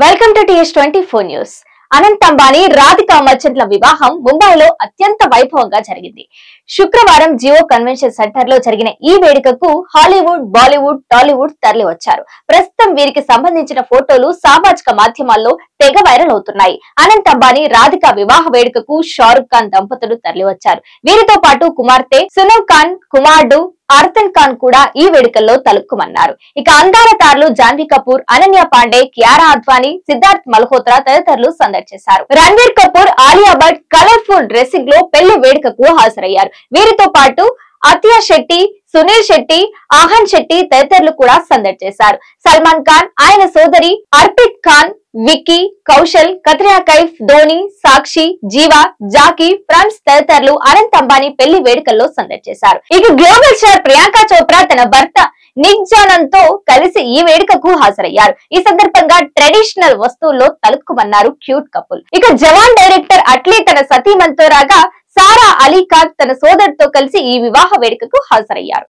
welcome to TS twenty four news Anant Ambani Radhika మర్చెంట్ల వివాహం ముంబైలో అత్యంత వైభవంగా జరిగింది శుక్రవారం జియో కన్వెన్షన్ సెంటర్ లో జరిగిన ఈ వేడుకకు హాలీవుడ్ బాలీవుడ్ టాలీవుడ్ తరలి వచ్చారు ప్రస్తుతం వీరికి సంబంధించిన ఫోటోలు సామాజిక మాధ్యమాల్లో తెగ వైరల్ అవుతున్నాయి అనంత్ అంబానీ రాధిక వివాహ వేడుకకు షారుఖ్ ఖాన్ దంపతులు తరలి వచ్చారు వీరితో పాటు కుమార్తె సునవ్ ఖాన్ కుమారుడు అర్తన్ ఖాన్ కూడా ఈ వేడుకల్లో తలుక్కుమన్నారు ఇక అందాల తారలు జాన్వీ కపూర్ అనన్య పాండే కియారా అద్వానీ సిద్ధార్థ్ మల్హోత్రా తదితరులు సందడి చేశారు రణ్వీర్ కపూర్ ఆలియా భట్ కలర్ఫుల్ డ్రెస్సింగ్ లో పెళ్లి వేడుకకు హాజరయ్యారు వీరితో పాటు అతియా శెట్టి సునీల్ శెట్టి ఆహన్ శెట్టి తదితరులు కూడా సందడి చేశారు సల్మాన్ ఖాన్ ఆయన సోదరి అర్పిత్ ఖాన్ విక్కీ కౌశల్ కత్రియా కైఫ్ ధోని సాక్షి జీవా జాకీ ఫ్రాన్స్ తదితరులు అనంత్ అంబానీ పెళ్లి వేడుకల్లో సందడి చేశారు ఇక గ్లోబల్ స్టార్ ప్రియాంక చోప్రా తన భర్త నిక్ జానన్ తో కలిసి ఈ వేడుకకు హాజరయ్యారు ఈ సందర్భంగా ట్రెడిషనల్ వస్తువుల్లో తలుక్కుమన్నారు క్యూట్ కపుల్ ఇక జవాన్ డైరెక్టర్ అట్లీ తన సతీమణితో రాగా సారా అలీ ఖాన్ తన సోదరుతో కలిసి ఈ వివాహ వేడుకకు హాజరయ్యారు